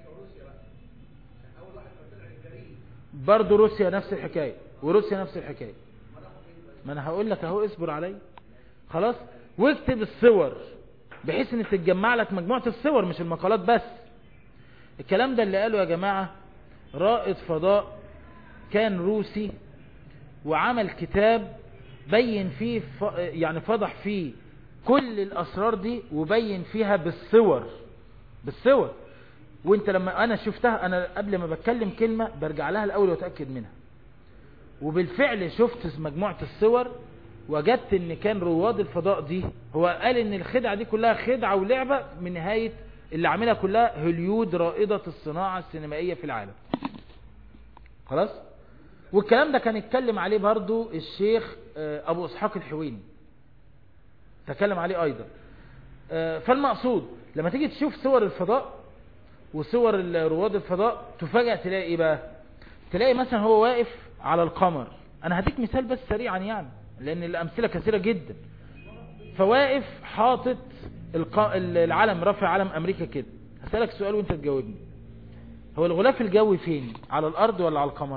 [SPEAKER 1] برضو روسيا نفس الحكاية وروسيا نفس الحكاية ما انا هقول لك اهو اصبر علي خلاص واكتب الصور بحيث ان تتجمع لك مجموعة الصور مش المقالات بس الكلام ده اللي قاله يا جماعة رائد فضاء كان روسي وعمل كتاب بين فيه ف... يعني فضح فيه كل الاسرار دي وبين فيها بالصور بالصور وانت لما انا شفتها انا قبل ما بتكلم كلمة برجع لها الاول واتأكد منها وبالفعل شفت مجموعة الصور وجدت ان كان رواد الفضاء دي هو قال ان الخدعة دي كلها خدعة ولعبة من نهاية اللي عاملها كلها هوليود رائدة الصناعة السينمائية في العالم خلاص والكلام ده كان يتكلم عليه برضو الشيخ ابو اسحاق الحويني تكلم عليه ايضا فالمقصود لما تيجي تشوف صور الفضاء وصور رواد الفضاء تفاجأ تلاقي ايه بقى تلاقي مثلا هو واقف على القمر انا هديك مثال بس سريعا يعني لان الامثلة كثيرة جدا فواقف حاطط العلم رافع علم امريكا كده هسألك سؤال وانت تجاوبني هو الغلاف الجوي فين على الارض ولا على القمر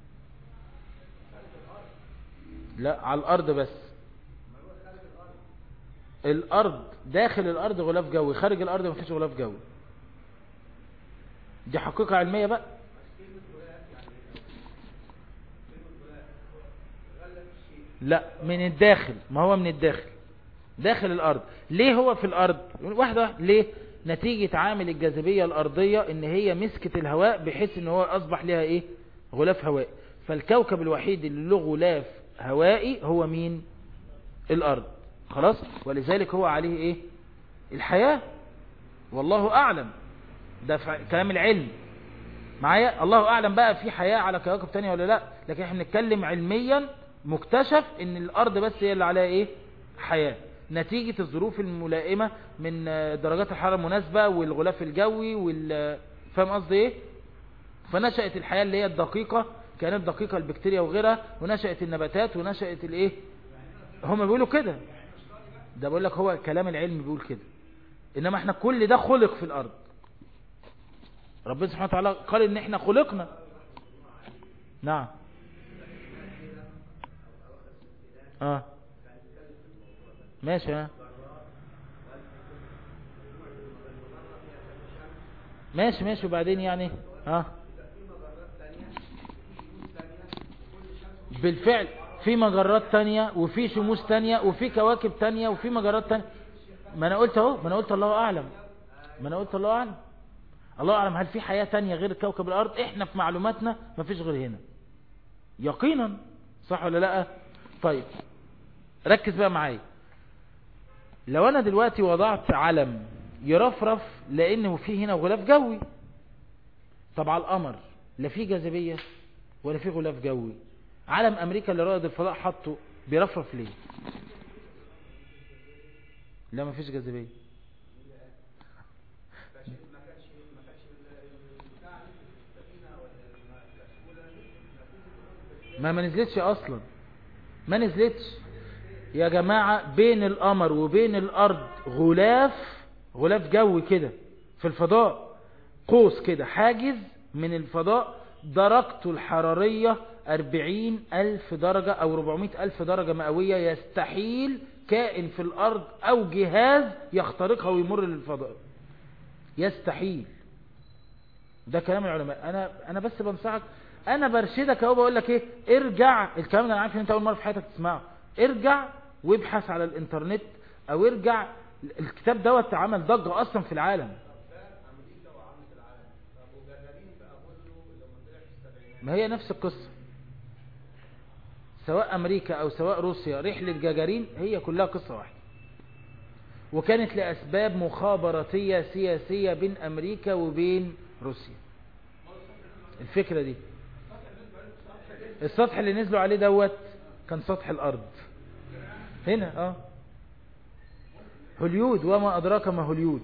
[SPEAKER 1] لا على الارض بس الارض داخل الارض غلاف جوي خارج الارض مفيش غلاف جوي دي حقيقة علمية بقى لا من الداخل ما هو من الداخل داخل الارض ليه هو في الارض واحدة ليه نتيجة عامل الجاذبية الارضية ان هي مسكت الهواء بحيث ان هو اصبح لها ايه غلاف هواء فالكوكب الوحيد اللي له غلاف هوائي هو مين الارض خلاص ولذلك هو عليه ايه الحياة والله اعلم ده كلام العلم معايا الله اعلم بقى في حياة على كواكب تانية ولا لا لكن احنا بنتكلم علميا مكتشف ان الارض بس هي اللي عليها ايه حياة نتيجة الظروف الملائمة من درجات الحرارة المناسبة والغلاف الجوي وال فاهم قصدي ايه فنشأت الحياة اللي هي الدقيقة كانت دقيقة البكتيريا وغيرها ونشأت النباتات ونشأت الايه هم بيقولوا كده ده بقول لك هو كلام العلم بيقول كده انما احنا كل ده خلق في الارض ربنا سبحانه وتعالى قال ان احنا خلقنا نعم اه ماشي ها ماشي ماشي وبعدين يعني ها بالفعل في مجرات تانية وفي شموس تانية وفي كواكب تانية وفي مجرات تانية ما انا قلت اهو ما انا قلت الله اعلم ما انا قلت الله اعلم الله اعلم هل في حياة تانية غير كوكب الارض احنا في معلوماتنا ما فيش غير هنا يقينا صح ولا لا طيب ركز بقى معايا لو انا دلوقتي وضعت علم يرفرف لانه في هنا غلاف جوي طب على القمر لا في جاذبية ولا في غلاف جوي علم امريكا اللي رائد الفضاء حطه بيرفرف ليه لا ما فيش جاذبية ما ما نزلتش اصلا ما نزلتش يا جماعة بين القمر وبين الارض غلاف غلاف جوي كده في الفضاء قوس كده حاجز من الفضاء درجته الحرارية أربعين ألف درجة أو ربعمائة ألف درجة مئوية يستحيل كائن في الأرض أو جهاز يخترقها ويمر للفضاء يستحيل ده كلام العلماء أنا, أنا بس بنصحك انا برشدك اهو بقول لك ايه ارجع الكلام ده انا عارف ان انت اول مره في حياتك تسمعه ارجع وابحث على الانترنت او ارجع الكتاب دوت عمل ضجه اصلا في العالم
[SPEAKER 2] امريكا وعامة العالم طب وجاجارين في ابولو لما طلع في السبعينات
[SPEAKER 1] ما هي نفس القصه سواء امريكا او سواء روسيا رحله جاجارين هي كلها قصه واحده وكانت لاسباب مخابراتيه سياسيه بين امريكا وبين روسيا الفكره دي السطح اللي نزلوا عليه دوت كان سطح الارض هنا اه هوليود وما ادراك ما هوليود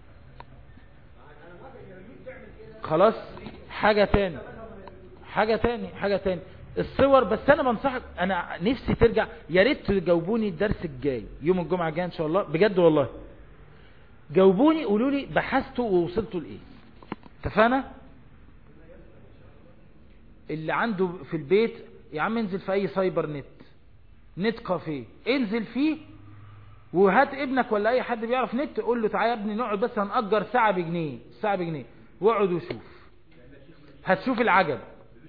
[SPEAKER 1] خلاص حاجة تاني حاجة تاني حاجة تاني الصور بس انا بنصحك انا نفسي ترجع يا ريت تجاوبوني الدرس الجاي يوم الجمعة الجاي ان شاء الله بجد والله جاوبوني قولوا لي بحثتوا ووصلتوا لايه اتفقنا اللي عنده في البيت يا عم انزل في اي سايبر نت نت كافيه انزل فيه وهات ابنك ولا اي حد بيعرف نت قول له تعالى يا ابني نقعد بس هنأجر ساعة بجنيه ساعة بجنيه واقعد وشوف هتشوف العجب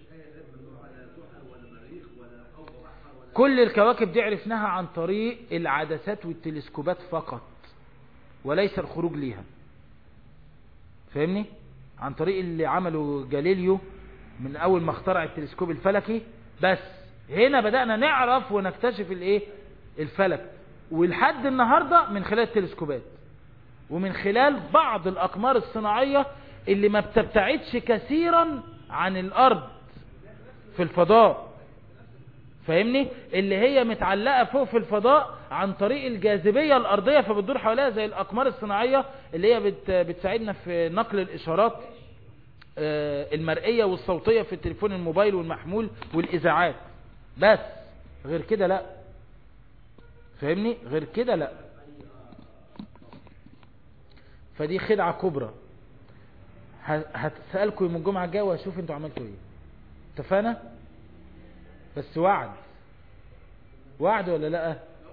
[SPEAKER 1] كل الكواكب دي عرفناها عن طريق العدسات والتلسكوبات فقط وليس الخروج ليها فاهمني عن طريق اللي عمله جاليليو من اول ما اخترع التلسكوب الفلكي بس هنا بدأنا نعرف ونكتشف الايه الفلك ولحد النهاردة من خلال التلسكوبات ومن خلال بعض الأقمار الصناعية اللي ما بتبتعدش كثيرا عن الأرض في الفضاء فاهمني اللي هي متعلقة فوق في الفضاء عن طريق الجاذبية الأرضية فبتدور حواليها زي الأقمار الصناعية اللي هي بت بتساعدنا في نقل الإشارات آه، المرئية والصوتية في التليفون الموبايل والمحمول والإذاعات بس غير كده لا فاهمني غير كده لا فدي خدعة كبرى ه- هتسألكم يوم الجمعة الجاية وهشوف انتوا عملتوا ايه اتفقنا بس وعد وعد ولا لا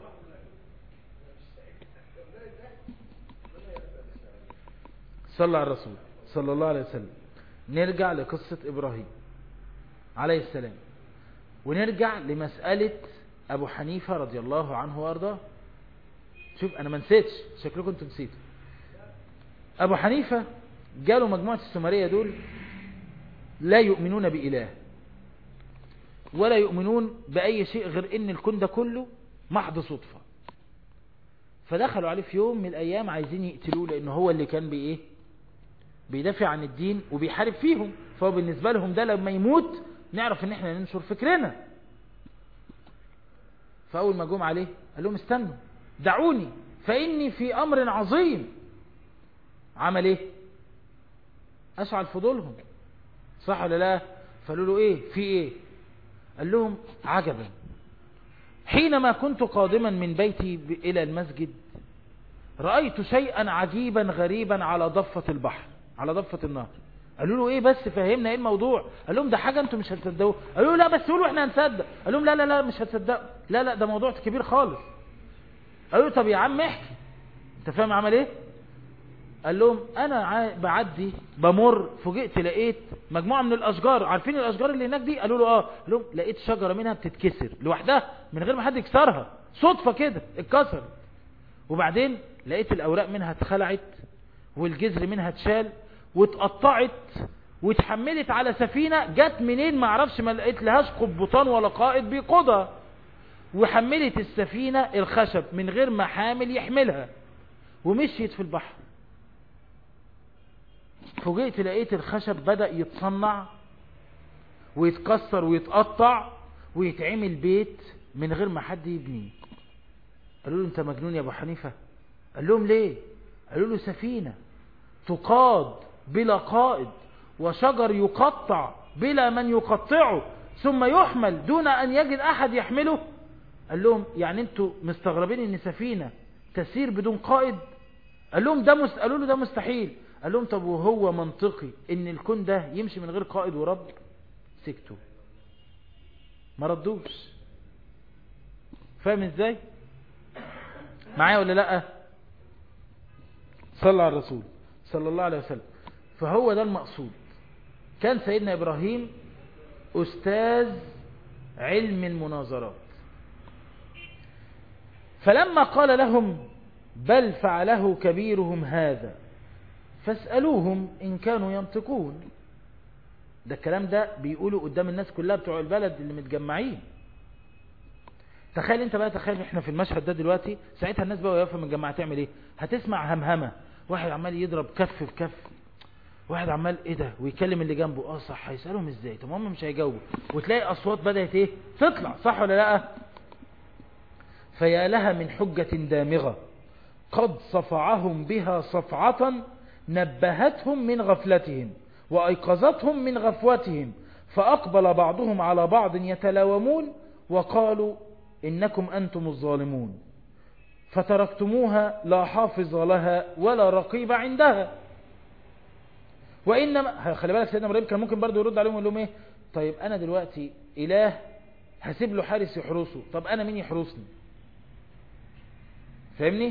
[SPEAKER 1] صلى على الرسول صلى الله عليه وسلم نرجع لقصة ابراهيم عليه السلام ونرجع لمسألة ابو حنيفة رضي الله عنه وارضاه شوف انا ما نسيتش شكلكم انتم نسيتوا ابو حنيفة جاله مجموعة السمرية دول لا يؤمنون بإله ولا يؤمنون بأي شيء غير ان الكون ده كله محض صدفة فدخلوا عليه في يوم من الايام عايزين يقتلوه لانه هو اللي كان بايه بيدافع عن الدين وبيحارب فيهم فهو بالنسبة لهم ده لما يموت نعرف ان احنا ننشر فكرنا فاول ما جم عليه قال لهم استنوا دعوني فاني في امر عظيم عمل ايه اشعل فضولهم صح ولا لا فقالوا له ايه في ايه قال لهم عجبا حينما كنت قادما من بيتي ب- الى المسجد رأيت شيئا عجيبا غريبا على ضفة البحر على ضفة النهر قالوا له ايه بس فهمنا ايه الموضوع قال لهم ده حاجة انتم مش هتصدقوا قالوا له لا بس قولوا احنا هنصدق قال لهم لا لا لا مش هتصدقوا لا لا ده موضوع كبير خالص قالوا له طب يا عم احكي انت فاهم عمل ايه قال لهم انا عا- بعدي بمر فوجئت لقيت مجموعة من الاشجار عارفين الاشجار اللي هناك دي قالوا له اه قال لهم لقيت شجرة منها بتتكسر لوحدها من غير ما حد يكسرها صدفة كده اتكسرت وبعدين لقيت الاوراق منها اتخلعت والجذر منها اتشال واتقطعت واتحملت على سفينة جت منين ما اعرفش ما لقيت لهاش قبطان ولا قائد بيقودها وحملت السفينة الخشب من غير ما حامل يحملها ومشيت في البحر فوجئت لقيت الخشب بدأ يتصنع ويتكسر ويتقطع ويتعمل بيت من غير ما حد يبنيه قالوا له انت مجنون يا ابو حنيفة قال لهم ليه قالوا له سفينة تقاد بلا قائد وشجر يقطع بلا من يقطعه ثم يحمل دون ان يجد احد يحمله قال لهم يعني انتوا مستغربين ان سفينة تسير بدون قائد قال لهم ده مست... قالوا له ده مستحيل قال لهم طب وهو منطقي ان الكون ده يمشي من غير قائد ورب سكتوا ما ردوش فاهم ازاي معايا ولا لا صلى على الرسول صلى الله عليه وسلم فهو ده المقصود كان سيدنا ابراهيم أستاذ علم المناظرات فلما قال لهم بل فعله كبيرهم هذا فاسألوهم إن كانوا ينطقون ده الكلام ده بيقولوا قدام الناس كلها بتوع البلد اللي متجمعين تخيل انت بقى تخيل احنا في المشهد ده دلوقتي ساعتها الناس بقى واقفه متجمعه تعمل ايه هتسمع همهمه واحد عمال يضرب كف في كف واحد عمال ايه ده ويكلم اللي جنبه اه صح هيسالهم ازاي طب هم مش هيجاوبوا وتلاقي اصوات بدات ايه تطلع صح ولا لا فيا لها من حجه دامغه قد صفعهم بها صفعه نبهتهم من غفلتهم وايقظتهم من غفوتهم فاقبل بعضهم على بعض يتلاومون وقالوا إنكم أنتم الظالمون فتركتموها لا حافظ لها ولا رقيب عندها وإنما خلي بالك سيدنا إبراهيم كان ممكن برضه يرد عليهم ويقول لهم إيه طيب أنا دلوقتي إله هسيب له حارس يحرسه طب أنا مين يحرسني فاهمني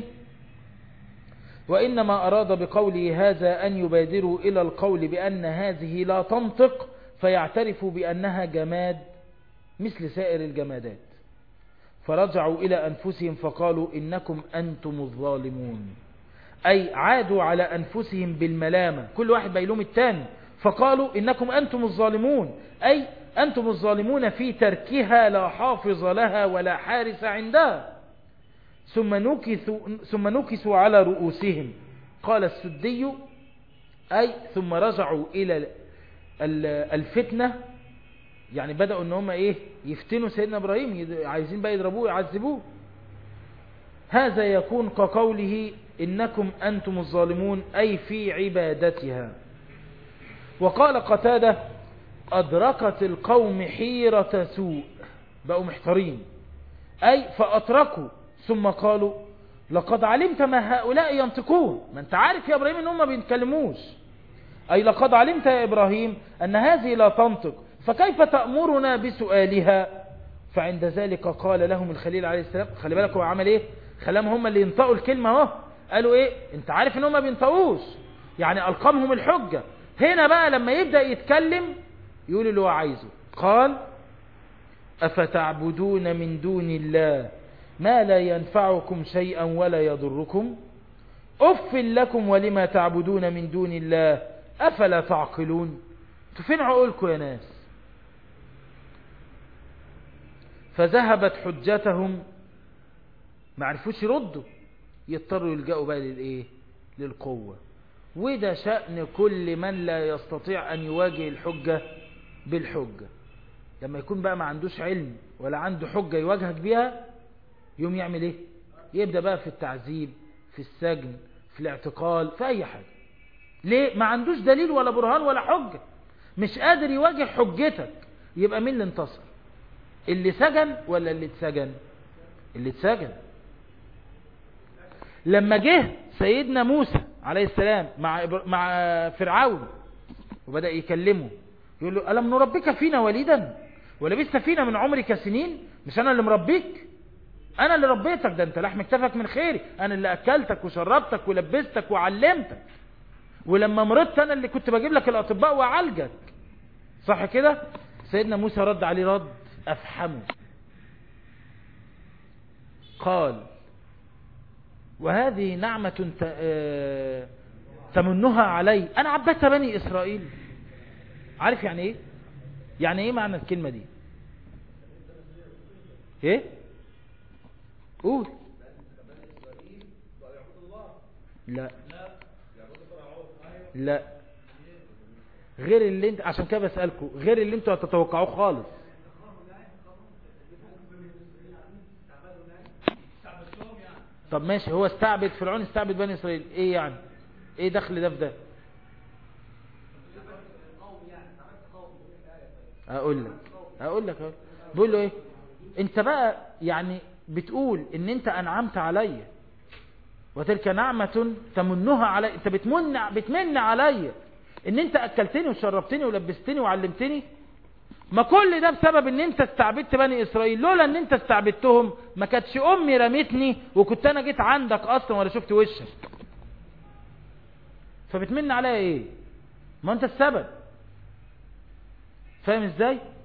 [SPEAKER 1] وإنما أراد بقوله هذا أن يبادروا إلى القول بأن هذه لا تنطق فيعترفوا بأنها جماد مثل سائر الجمادات فرجعوا إلى أنفسهم فقالوا إنكم أنتم الظالمون أي عادوا على أنفسهم بالملامة كل واحد بيلوم التاني فقالوا إنكم أنتم الظالمون أي أنتم الظالمون في تركها لا حافظ لها ولا حارس عندها ثم نكثوا, ثم نكثوا على رؤوسهم قال السدي أي ثم رجعوا إلى الفتنة يعني بدأوا ان هم ايه يفتنوا سيدنا ابراهيم عايزين بقى يضربوه يعذبوه هذا يكون كقوله انكم انتم الظالمون اي في عبادتها وقال قتادة ادركت القوم حيرة سوء بقوا محتارين اي فاتركوا ثم قالوا لقد علمت ما هؤلاء ينطقون ما انت عارف يا ابراهيم ان هم ما بيتكلموش اي لقد علمت يا ابراهيم ان هذه لا تنطق فكيف تأمرنا بسؤالها فعند ذلك قال لهم الخليل عليه السلام خلي بالك هو عمل ايه خلاهم هم اللي ينطقوا الكلمة اهو قالوا ايه انت عارف ان هم ما بينطقوش يعني القمهم الحجة هنا بقى لما يبدأ يتكلم يقول اللي هو عايزه قال أفتعبدون من دون الله ما لا ينفعكم شيئا ولا يضركم أف لكم ولما تعبدون من دون الله أفلا تعقلون فين عقولكم يا ناس فذهبت حجتهم ما عرفوش يردوا يضطروا يلجأوا بقى للايه للقوة وده شأن كل من لا يستطيع أن يواجه الحجة بالحجة لما يكون بقى ما عندوش علم ولا عنده حجة يواجهك بيها يوم يعمل ايه يبدأ بقى في التعذيب في السجن في الاعتقال في اي حاجة ليه ما عندوش دليل ولا برهان ولا حجة مش قادر يواجه حجتك يبقى مين اللي انتصر اللي سجن ولا اللي اتسجن اللي اتسجن لما جه سيدنا موسى عليه السلام مع مع فرعون وبدأ يكلمه يقول له ألم نربك فينا وليدا ولبست فينا من عمرك سنين مش أنا اللي مربيك أنا اللي ربيتك ده أنت لحم كتفك من خيري أنا اللي أكلتك وشربتك ولبستك وعلمتك ولما مرضت أنا اللي كنت بجيب لك الأطباء وأعالجك صح كده سيدنا موسى رد عليه رد أفحمه قال وهذه نعمة تمنها علي أنا عبدت بني إسرائيل عارف يعني إيه يعني إيه معنى الكلمة دي إيه قول لا لا غير اللي انت عشان كده بسألكم غير اللي انتوا هتتوقعوه خالص طب ماشي هو استعبد فرعون استعبد بني اسرائيل ايه يعني ايه دخل ده في ده اقول لك اقول لك بيقول له ايه انت بقى يعني بتقول ان انت انعمت عليا وتلك نعمة تمنها علي انت بتمن بتمن عليا ان انت اكلتني وشربتني ولبستني وعلمتني ما كل ده بسبب ان انت استعبدت بني اسرائيل لولا ان انت استعبدتهم ما كانتش امي رمتني وكنت انا جيت عندك اصلا ولا شفت وشك فبتمن عليا ايه ما انت السبب فاهم ازاي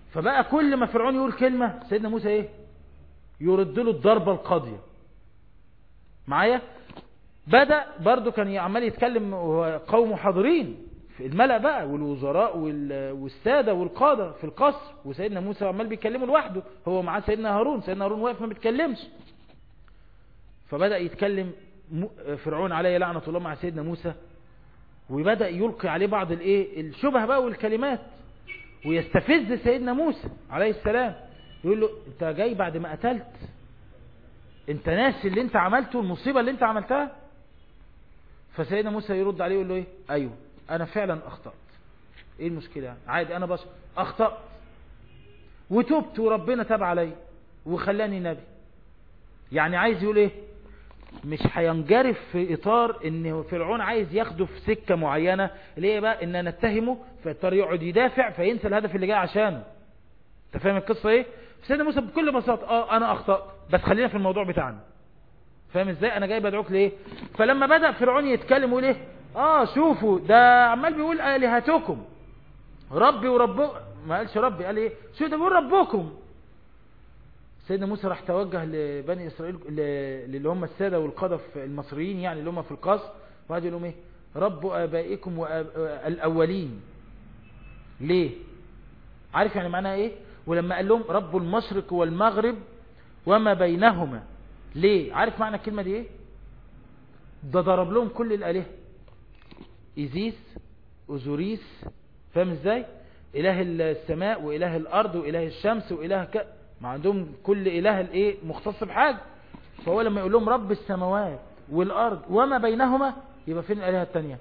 [SPEAKER 1] فبقى كل ما فرعون يقول كلمة سيدنا موسى ايه يرد له الضربة القاضية معايا بدأ برضو كان عمال يتكلم قومه حاضرين في الملأ بقى والوزراء وال- والسادة والقادة في القصر وسيدنا موسى عمال بيتكلمه لوحده هو معاه سيدنا هارون سيدنا هارون واقف ما بيتكلمش فبدأ يتكلم م- فرعون عليه لعنة الله مع سيدنا موسى وبدأ يلقي عليه بعض الايه الشبه بقى والكلمات ويستفز سيدنا موسى عليه السلام يقول له انت جاي بعد ما قتلت انت ناسي اللي انت عملته المصيبة اللي انت عملتها فسيدنا موسى يرد عليه يقول له ايه ايوه انا فعلا اخطأت ايه المشكلة يعني عادي انا بشر اخطأت وتوبت وربنا تاب علي وخلاني نبي يعني عايز يقول ايه مش هينجرف في اطار ان فرعون عايز ياخده في سكة معينة اللي هي بقى ان نتهمه فاضطر يقعد يدافع فينسى الهدف اللي جاي عشانه انت فاهم القصة ايه سيدنا موسى بكل بساطة اه انا اخطأت بس خلينا في الموضوع بتاعنا فاهم ازاي انا جاي بدعوك ليه فلما بدأ فرعون يتكلم ويقول ايه اه شوفوا ده عمال بيقول الهتكم ربي وربكم ما قالش ربي قال ايه شو ده بيقول ربكم سيدنا موسى راح توجه لبني اسرائيل ل- اللي هم الساده والقاده في المصريين يعني اللي هم في القصر وقعد يقول لهم ايه رب ابائكم وآب... الاولين ليه عارف يعني معناها ايه ولما قال لهم رب المشرق والمغرب وما بينهما ليه عارف معنى الكلمه دي ايه ده ضرب لهم كل الالهه ايزيس اوزوريس فاهم ازاي اله السماء واله الارض واله الشمس واله ك... ما عندهم كل اله الايه مختص بحاجه فهو لما يقول لهم رب السماوات والارض وما بينهما يبقى فين الالهه التانية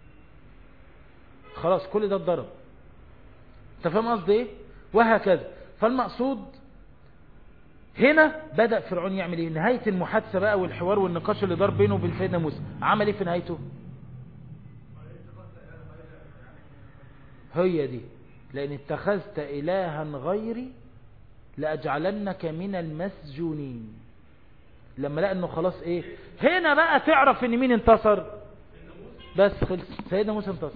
[SPEAKER 1] خلاص كل ده اتضرب انت فاهم قصدي ايه وهكذا فالمقصود هنا بدأ فرعون يعمل ايه نهاية المحادثة بقى والحوار والنقاش اللي دار بينه وبين سيدنا موسى عمل ايه في نهايته هي دي لأن اتخذت إلها غيري لأجعلنك من المسجونين لما لقى انه خلاص ايه هنا بقى تعرف ان مين انتصر بس خلص سيدنا موسى انتصر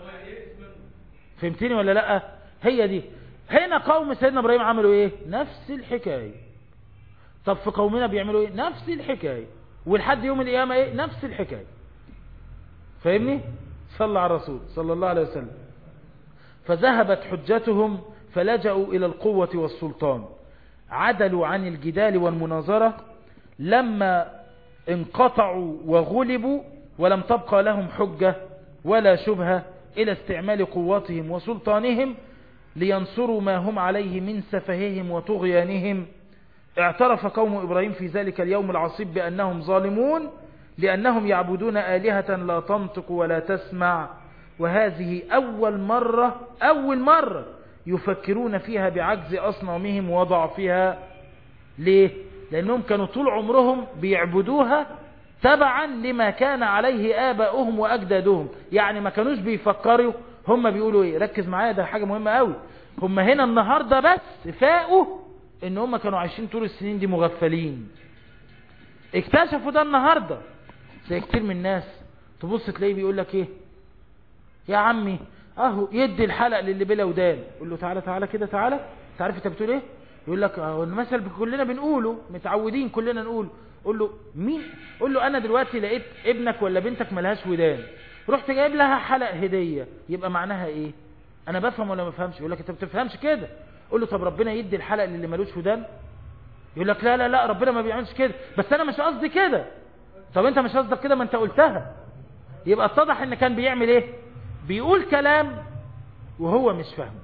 [SPEAKER 1] فهمتني ولا لا هي دي هنا قوم سيدنا ابراهيم عملوا ايه نفس الحكاية طب في قومنا بيعملوا ايه نفس الحكاية ولحد يوم القيامة ايه نفس الحكاية فاهمني صلى على الرسول صلى الله عليه وسلم فذهبت حجتهم فلجأوا إلى القوة والسلطان عدلوا عن الجدال والمناظرة لما انقطعوا وغلبوا ولم تبقى لهم حجة ولا شبهة إلى استعمال قوتهم وسلطانهم لينصروا ما هم عليه من سفههم وطغيانهم اعترف قوم إبراهيم في ذلك اليوم العصيب بأنهم ظالمون لأنهم يعبدون آلهة لا تنطق ولا تسمع وهذه أول مرة أول مرة يفكرون فيها بعجز أصنامهم وضعفها ليه؟ لأنهم كانوا طول عمرهم بيعبدوها تبعا لما كان عليه آباؤهم وأجدادهم يعني ما كانوش بيفكروا هم بيقولوا ايه ركز معايا ده حاجة مهمة قوي هم هنا النهاردة بس فاقوا ان هم كانوا عايشين طول السنين دي مغفلين اكتشفوا ده النهاردة زي كتير من الناس تبص تلاقيه بيقول لك ايه يا عمي اهو يدي الحلق للي بلا ودان يقول له تعالى تعالى كده تعالى تعرف انت بتقول ايه يقول لك اهو المثل كلنا بنقوله متعودين كلنا نقول قول له مين قول له انا دلوقتي لقيت ابنك ولا بنتك ملهاش ودان رحت جايب لها حلق هدية يبقى معناها ايه انا بفهم ولا ما بفهمش يقول لك انت بتفهمش كده قول له طب ربنا يدي الحلق للي ملوش ودان يقول لك لا لا لا ربنا ما بيعملش كده بس انا مش قصدي كده طب انت مش قصدك كده ما انت قلتها يبقى اتضح ان كان بيعمل ايه بيقول كلام وهو مش فاهمه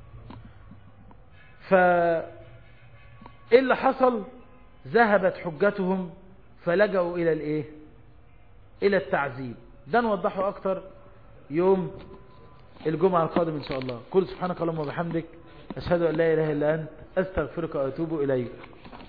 [SPEAKER 1] ف ايه اللي حصل ذهبت حجتهم فلجأوا الى الايه الى التعذيب ده نوضحه اكتر يوم الجمعة القادم ان شاء الله كل سبحانك اللهم وبحمدك اشهد ان لا اله الا انت استغفرك واتوب اليك